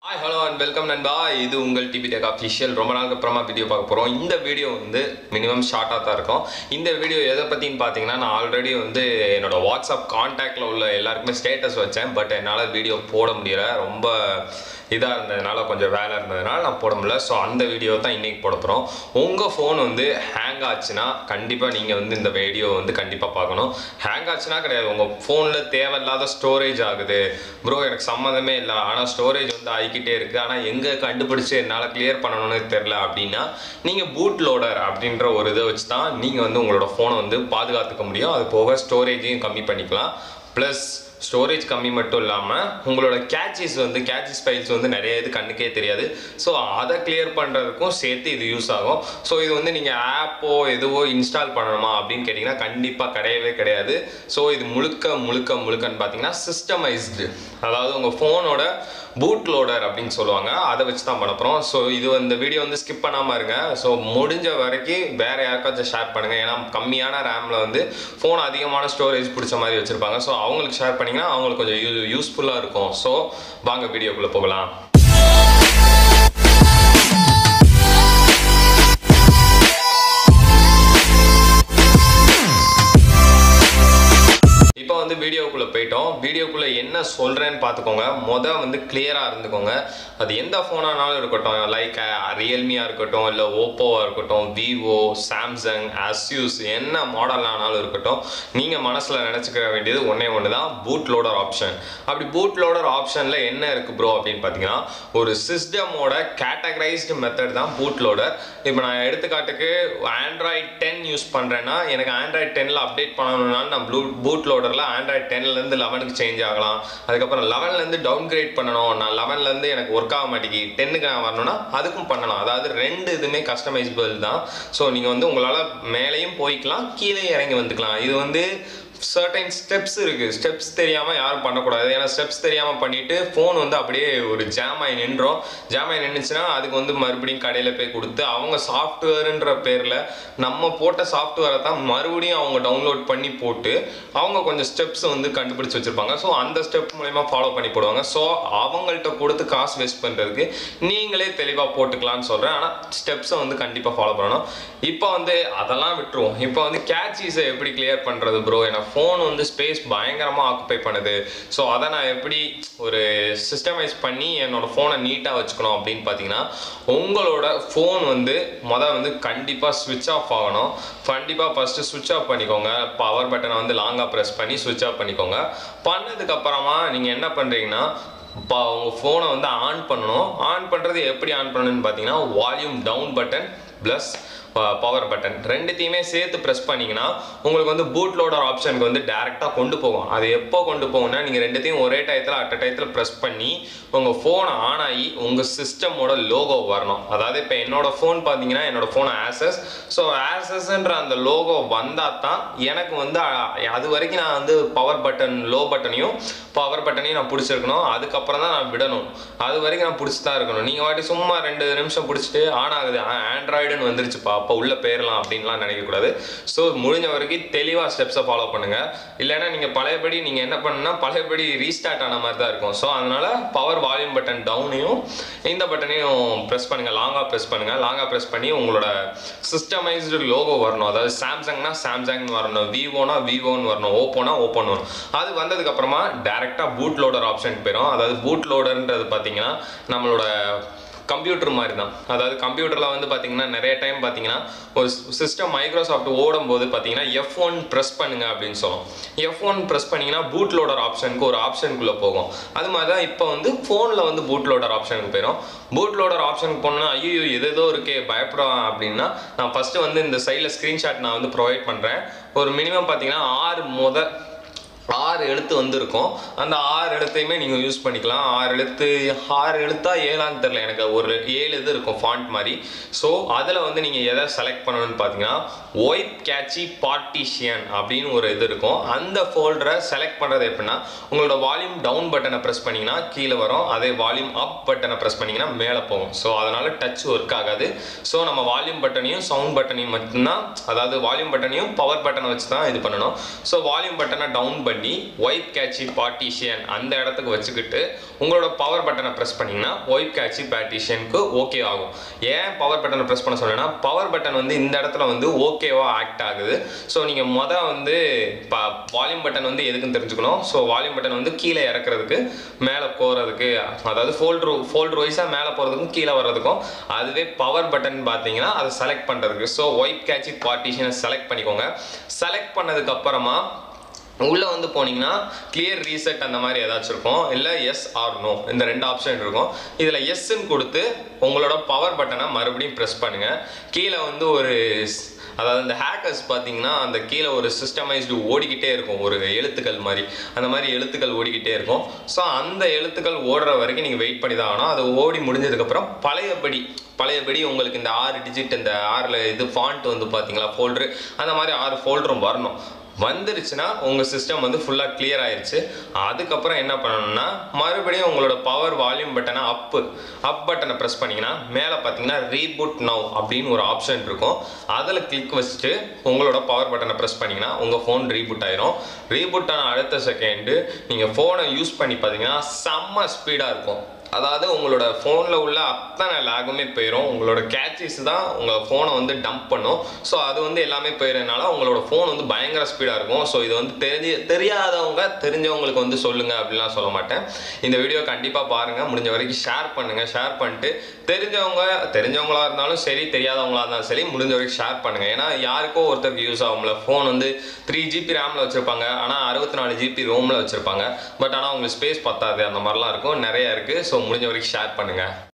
hi hello and welcome நண்பா இது உங்கள் டிபி டெக் அஃபிஷியல் ரொம்ப நாளுக்கு அப்புறமா வீடியோ பார்க்க போகிறோம் இந்த வீடியோ வந்து மினிமம் ஷார்ட்டாக தான் இருக்கும் இந்த வீடியோ எதை பற்றின்னு பார்த்தீங்கன்னா நான் ஆல்ரெடி வந்து என்னோட வாட்ஸ்அப் காண்டாக்டில் உள்ள எல்லாருக்குமே ஸ்டேட்டஸ் வச்சேன் பட் என்னால் வீடியோ போட முடியல ரொம்ப இதாக இருந்ததுனால கொஞ்சம் வேலை இருந்ததுனால நான் போட முடியல ஸோ அந்த வீடியோ தான் இன்றைக்கி போட போகிறோம் உங்கள் ஃபோன் வந்து ஹேங் ஆச்சுன்னா கண்டிப்பாக நீங்கள் வந்து இந்த வீடியோ வந்து கண்டிப்பாக பார்க்கணும் ஹேங் ஆச்சுன்னா கிடையாது உங்கள் ஃபோனில் தேவையில்லாத ஸ்டோரேஜ் ஆகுது ப்ரோ எனக்கு சம்மந்தமே இல்லை ஆனால் ஸ்டோரேஜ் வந்து ஆகிக்கிட்டே இருக்குது ஆனால் எங்கே கண்டுபிடிச்சு என்னால் கிளியர் பண்ணணும்னு தெரில அப்படின்னா நீங்கள் பூட் லோடர் அப்படின்ற ஒரு இதை வச்சு தான் நீங்கள் வந்து உங்களோட ஃபோனை வந்து பாதுகாத்துக்க முடியும் அது போக ஸ்டோரேஜையும் கம்மி பண்ணிக்கலாம் ப்ளஸ் ஸ்டோரேஜ் கம்மி மட்டும் இல்லாமல் உங்களோட கேட்சிஸ் வந்து கேட்சிஸ் ஃபைல்ஸ் வந்து நிறைய இது கண்ணுக்கே தெரியாது ஸோ அதை கிளியர் பண்ணுறதுக்கும் சேர்த்து இது யூஸ் ஆகும் ஸோ இது வந்து நீங்கள் ஆப்போ எதுவோ இன்ஸ்டால் பண்ணணுமா அப்படின்னு கேட்டிங்கன்னா கண்டிப்பாக கிடையவே கிடையாது ஸோ இது முழுக்க முழுக்க முழுக்கன்னு பார்த்தீங்கன்னா சிஸ்டமைஸ்டு அதாவது உங்கள் ஃபோனோட பூட் லோடர் அப்படின்னு சொல்லுவாங்க அதை வச்சு தான் பண்ண போகிறோம் ஸோ இது இந்த வீடியோ வந்து ஸ்கிப் பண்ணாமல் இருங்க ஸோ முடிஞ்ச வரைக்கும் வேறு யாருக்காச்சும் ஷேர் பண்ணுங்கள் ஏன்னா கம்மியான ரேமில் வந்து ஃபோன் அதிகமான ஸ்டோரேஜ் பிடிச்ச மாதிரி வச்சுருப்பாங்க ஸோ அவங்களுக்கு ஷேர் பண்ணிங்கன்னா அவங்களுக்கு கொஞ்சம் யூ யூஸ்ஃபுல்லாக இருக்கும் ஸோ வாங்க வீடியோக்குள்ளே போகலாம் இப்போ வந்து வீடியோக்குள்ளே போயிட்டோம் வீடியோக்குள்ளே என்ன சொல்கிறேன்னு பார்த்துக்கோங்க மொதல் வந்து கிளியராக இருந்துக்கோங்க அது எந்த ஃபோனானாலும் இருக்கட்டும் லைக் ரியல்மியாக இருக்கட்டும் இல்லை ஓப்போவாக இருக்கட்டும் விவோ சாம்சங் அஸ்யூஸ் என்ன மாடலானாலும் இருக்கட்டும் நீங்கள் மனசில் நினச்சிக்க வேண்டியது ஒன்றே ஒன்று தான் பூட் லோடர் ஆப்ஷன் அப்படி பூட் லோடர் ஆப்ஷனில் என்ன இருக்குது ப்ரோ அப்படின்னு பார்த்தீங்கன்னா ஒரு சிஸ்டமோட கேட்டகரைஸ்டு மெத்தட் தான் பூட் லோடர் இப்போ நான் எடுத்துக்காட்டுக்கு ஆண்ட்ராய்ட் டென் யூஸ் பண்ணுறேன்னா எனக்கு ஆண்ட்ராய்ட் டென்னில் அப்டேட் பண்ணணும்னாலும் நான் ப்ளூ பூட் லோடரில் ஆண்ட்ராய்ட் டென்லேருந்து லெவனுக்கு சேஞ்ச் ஆகலாம் அதுக்கப்புறம் லெவன்லேருந்து டவுன் கிரேட் பண்ணணும் நான் லெவன்லேருந்து எனக்கு ஒர்க் ஆக மாட்டேங்கி டென்னுக்கு நான் வரணும்னா அதுக்கும் பண்ணலாம் அதாவது ரெண்டு இதுவுமே கஸ்டமைசபிள் தான் ஸோ நீங்கள் வந்து உங்களால் மேலேயும் போய்க்கலாம் கீழே இறங்கி வந்துக்கலாம் இது வந்து சர்டைன் ஸ்டெப்ஸ் இருக்குது ஸ்டெப்ஸ் தெரியாமல் யாரும் பண்ணக்கூடாது ஏன்னா ஸ்டெப்ஸ் தெரியாமல் பண்ணிவிட்டு ஃபோன் வந்து அப்படியே ஒரு ஜாம் ஆகி நின்றோம் ஜாம் ஆகி நின்றுச்சுன்னா அதுக்கு வந்து மறுபடியும் கடையில் போய் கொடுத்து அவங்க சாஃப்ட்வேருன்ற பேரில் நம்ம போட்ட சாஃப்ட்வேரை தான் மறுபடியும் அவங்க டவுன்லோட் பண்ணி போட்டு அவங்க கொஞ்சம் ஸ்டெப்ஸ் வந்து கண்டுபிடிச்சு வச்சுருப்பாங்க ஸோ அந்த ஸ்டெப் மூலயமா ஃபாலோ பண்ணி போடுவாங்க ஸோ அவங்கள்ட்ட கொடுத்து காசு வேஸ்ட் பண்ணுறதுக்கு நீங்களே தெளிவாக போட்டுக்கலாம்னு சொல்கிறேன் ஆனால் ஸ்டெப்ஸை வந்து கண்டிப்பாக ஃபாலோ பண்ணணும் இப்போ வந்து அதெல்லாம் விட்டுருவோம் இப்போ வந்து கேட்சீஸை எப்படி கிளியர் பண்ணுறது ப்ரோ ஏன்னா ஃபோன் வந்து ஸ்பேஸ் பயங்கரமாக ஆக்குப்பை பண்ணுது ஸோ அதை நான் எப்படி ஒரு சிஸ்டமைஸ் பண்ணி என்னோட ஃபோனை நீட்டாக வச்சுக்கணும் அப்படின்னு பார்த்தீங்கன்னா உங்களோட ஃபோன் வந்து மொதல் வந்து கண்டிப்பாக ஸ்விட்ச் ஆஃப் ஆகணும் கண்டிப்பாக ஃபஸ்ட்டு ஸ்விட்ச் ஆஃப் பண்ணிக்கோங்க பவர் பட்டனை வந்து லாங்காக ப்ரெஸ் பண்ணி ஸ்விட்ச் ஆஃப் பண்ணிக்கோங்க பண்ணதுக்கப்புறமா நீங்கள் என்ன பண்ணுறீங்கன்னா இப்போ உங்கள் ஃபோனை வந்து ஆன் பண்ணணும் ஆன் பண்ணுறது எப்படி ஆன் பண்ணணும்னு பார்த்தீங்கன்னா volume down button plus power button ரெண்டுத்தையுமே சேர்த்து ப்ரெஸ் பண்ணிங்கன்னா உங்களுக்கு வந்து பூட் லோடர் ஆப்ஷனுக்கு வந்து டேரெக்டாக கொண்டு போகும் அது எப்போ கொண்டு போகும்னா நீங்கள் ரெண்டுத்தையும் ஒரே டயத்தில் அட் டயத்தில் ப்ரெஸ் பண்ணி உங்கள் ஃபோனை ஆன் ஆகி உங்கள் சிஸ்டமோட லோகோ வரணும் அதாவது இப்போ என்னோட ஃபோன் பார்த்தீங்கன்னா என்னோட ஃபோன் ஆசஸ் ஸோ ஆசஸ்ன்ற அந்த லோகோ வந்தால் தான் எனக்கு வந்து அது வரைக்கும் நான் வந்து பவர் பட்டன் லோ பட்டனையும் பவர் பட்டனையும் நான் பிடிச்சிருக்கணும் அதுக்கப்புறம் தான் நான் விடணும் அது வரைக்கும் நான் பிடிச்சி தான் இருக்கணும் நீங்கள் வாட்டி சும்மா ரெண்டு நிமிஷம் பிடிச்சிட்டு ஆன் ஆகுது ஆண்ட்ராய்டுன்னு வந்துருச்சுப்பா அப்போ உள்ள போயிடலாம் அப்படின்லாம் நினைக்கக்கூடாது ஸோ முடிஞ்ச வரைக்கும் தெளிவாக ஸ்டெப்ஸை ஃபாலோ பண்ணுங்கள் இல்லைன்னா நீங்கள் பழையபடி நீங்கள் என்ன பண்ணுன்னா பழையபடி ரீஸ்டார்ட் ஆன மாதிரி தான் இருக்கும் ஸோ அதனால் பவர் வால்யூம் பட்டன் டவுனையும் இந்த பட்டனையும் ப்ரெஸ் பண்ணுங்கள் லாங்காக ப்ரெஸ் பண்ணுங்கள் லாங்காக ப்ரெஸ் பண்ணி உங்களோட சிஸ்டமைஸ்டு லோகோ வரணும் அதாவது சாம்சங்னா சாம்சங்னு வரணும் விவோனா விவோன்னு வரணும் ஓப்போனா ஓப்போன்னு வரும் அது வந்ததுக்கப்புறமா டேரெக்டாக பூட் லோடர் ஆப்ஷன் போயிடும் அதாவது பூட் லோடர்ன்றது பார்த்தீங்கன்னா நம்மளோட கம்ப்யூட்டர் மாதிரி தான் அதாவது கம்ப்யூட்டரில் வந்து பார்த்தீங்கன்னா நிறைய டைம் பார்த்தீங்கன்னா ஒரு சிஸ்டம் மைக்ரோசாஃப்ட் ஓடும் போது பார்த்தீங்கன்னா எஃப் ஒன் ப்ரெஸ் பண்ணுங்க அப்படின்னு சொல்லும் எஃப் ஒன் ப்ரெஸ் பண்ணிங்கன்னா பூட் லோடர் ஆப்ஷனுக்கு ஒரு ஆப்ஷனுக்குள்ளே போகும் அது மாதிரி தான் இப்போ வந்து ஃபோனில் வந்து பூட் லோடர் ஆப்ஷனுக்கு போயிடும் பூட் லோடர் ஆப்ஷனுக்கு போனோம்னா ஐயோ எது ஏதோ இருக்கே பயப்படும் அப்படின்னா நான் ஃபஸ்ட்டு வந்து இந்த சைடில் ஸ்க்ரீன்ஷாட் நான் வந்து ப்ரொவைட் பண்ணுறேன் ஒரு மினிமம் பார்த்தீங்கன்னா ஆறு முத ஆறு எழுத்து வந்திருக்கும் அந்த ஆறு எழுத்தையுமே நீங்கள் யூஸ் பண்ணிக்கலாம் ஆறு எழுத்து ஆறு எழுத்தா ஏழான்னு தெரில எனக்கு ஒரு ஏழு இது இருக்கும் ஃபாண்ட் மாதிரி ஸோ அதில் வந்து நீங்கள் எதை செலக்ட் பண்ணணும்னு பார்த்தீங்கன்னா ஒயிட் கேட்சி பார்ட்டிஷியன் அப்படின்னு ஒரு இது இருக்கும் அந்த ஃபோல்டரை செலக்ட் பண்ணுறது எப்படின்னா உங்களோட வால்யூம் டவுன் பட்டனை ப்ரெஸ் பண்ணிங்கன்னா கீழே வரும் அதே வால்யூம் அப் பட்டனை ப்ரெஸ் பண்ணிங்கன்னா மேலே போகும் ஸோ அதனால் டச் ஒர்க் ஆகாது ஸோ நம்ம வால்யூம் பட்டனையும் சவுண்ட் பட்டனையும் மட்டும்தான் அதாவது வால்யூம் பட்டனையும் பவர் பட்டனை வச்சு தான் இது பண்ணணும் ஸோ வால்யூம் பட்டனை டவுன் பண்ணி பண்ணி ஒயிட் கேட்சி பார்ட்டிஷியன் அந்த இடத்துக்கு வச்சுக்கிட்டு உங்களோட பவர் பட்டனை ப்ரெஸ் பண்ணிங்கன்னா ஒயிட் கேட்சி பார்ட்டிஷியனுக்கு ஓகே ஆகும் ஏன் பவர் பட்டனை ப்ரெஸ் பண்ண சொல்லேன்னா பவர் பட்டன் வந்து இந்த இடத்துல வந்து ஓகேவா ஆக்ட் ஆகுது ஸோ நீங்கள் மொதல் வந்து வால்யூம் பட்டன் வந்து எதுக்குன்னு தெரிஞ்சுக்கணும் ஸோ வால்யூம் பட்டன் வந்து கீழே இறக்குறதுக்கு மேலே போகிறதுக்கு அதாவது ஃபோல்ட்ரு ஃபோல்ட்ரு வைஸாக மேலே போகிறதுக்கும் கீழே வர்றதுக்கும் அதுவே பவர் பட்டன் பார்த்தீங்கன்னா அதை செலக்ட் பண்ணுறதுக்கு ஸோ ஒயிட் கேட்சி பார்ட்டிஷனை செலக்ட் பண்ணிக்கோங்க செலக்ட் பண்ணதுக்கு அப்புறமா உள்ளே வந்து போனீங்கன்னா கிளியர் ரீசெட் அந்த மாதிரி ஏதாச்சும் இருக்கும் இல்லை எஸ் ஆர் நோ இந்த ரெண்டு ஆப்ஷன் இருக்கும் இதில் எஸ்ன்னு கொடுத்து உங்களோட பவர் பட்டனை மறுபடியும் ப்ரெஸ் பண்ணுங்கள் கீழே வந்து ஒரு அதாவது இந்த ஹேக்கர்ஸ் பார்த்தீங்கன்னா அந்த கீழே ஒரு சிஸ்டமைஸ்டு ஓடிக்கிட்டே இருக்கும் ஒரு எழுத்துக்கள் மாதிரி அந்த மாதிரி எழுத்துக்கள் ஓடிக்கிட்டே இருக்கும் ஸோ அந்த எழுத்துக்கள் ஓடுற வரைக்கும் நீங்கள் வெயிட் பண்ணி தான் ஆகணும் அது ஓடி முடிஞ்சதுக்கப்புறம் பழையபடி பழையபடி உங்களுக்கு இந்த ஆறு டிஜிட் இந்த ஆறில் இது ஃபாண்ட் வந்து பார்த்தீங்களா ஃபோல்டரு அந்த மாதிரி ஆறு ஃபோல்டரும் வரணும் வந்துருச்சுன்னா உங்கள் சிஸ்டம் வந்து ஃபுல்லாக கிளியர் ஆயிருச்சு அதுக்கப்புறம் என்ன பண்ணணும்னா மறுபடியும் உங்களோட பவர் வால்யூம் பட்டனை அப்பு அப் பட்டனை ப்ரெஸ் பண்ணிங்கன்னா மேலே பார்த்தீங்கன்னா ரீபூட் நவ் அப்படின்னு ஒரு ஆப்ஷன் இருக்கும் அதில் கிளிக் வச்சுட்டு உங்களோட பவர் பட்டனை ப்ரெஸ் பண்ணிங்கன்னா உங்கள் ஃபோன் ரீபூட் ஆயிரும் ரீபூட் ஆன அடுத்த செகண்டு நீங்கள் ஃபோனை யூஸ் பண்ணி பார்த்தீங்கன்னா செம்ம ஸ்பீடாக இருக்கும் அதாவது உங்களோட ஃபோனில் உள்ள அத்தனை லேகுமே போயிடும் உங்களோட கேட்சிஸ் தான் உங்கள் ஃபோனை வந்து டம்ப் பண்ணும் ஸோ அது வந்து எல்லாமே போயிடுறதுனால உங்களோட ஃபோன் வந்து பயங்கர ஸ்பீடாக இருக்கும் ஸோ இது வந்து தெரிஞ்சு தெரியாதவங்க தெரிஞ்சவங்களுக்கு வந்து சொல்லுங்கள் அப்படிலாம் சொல்ல மாட்டேன் இந்த வீடியோ கண்டிப்பாக பாருங்கள் முடிஞ்ச வரைக்கும் ஷேர் பண்ணுங்கள் ஷேர் பண்ணிட்டு தெரிஞ்சவங்க தெரிஞ்சவங்களா இருந்தாலும் சரி தெரியாதவங்களா இருந்தாலும் சரி முடிஞ்ச வரைக்கும் ஷேர் பண்ணுங்கள் ஏன்னா யாருக்கோ ஒருத்தருக்கு யூஸ் ஆகும்ல ஃபோன் வந்து த்ரீ ஜிபி ரேமில் வச்சுருப்பாங்க ஆனால் அறுபத்தி நாலு ஜிபி ரோமில் வச்சுருப்பாங்க பட் ஆனால் உங்களுக்கு ஸ்பேஸ் பத்தாது அந்த மாதிரிலாம் இருக்கும் நிறைய இருக்குது ஸோ முடிஞ்ச வரைக்கும் ஷேர் பண்ணுங்கள்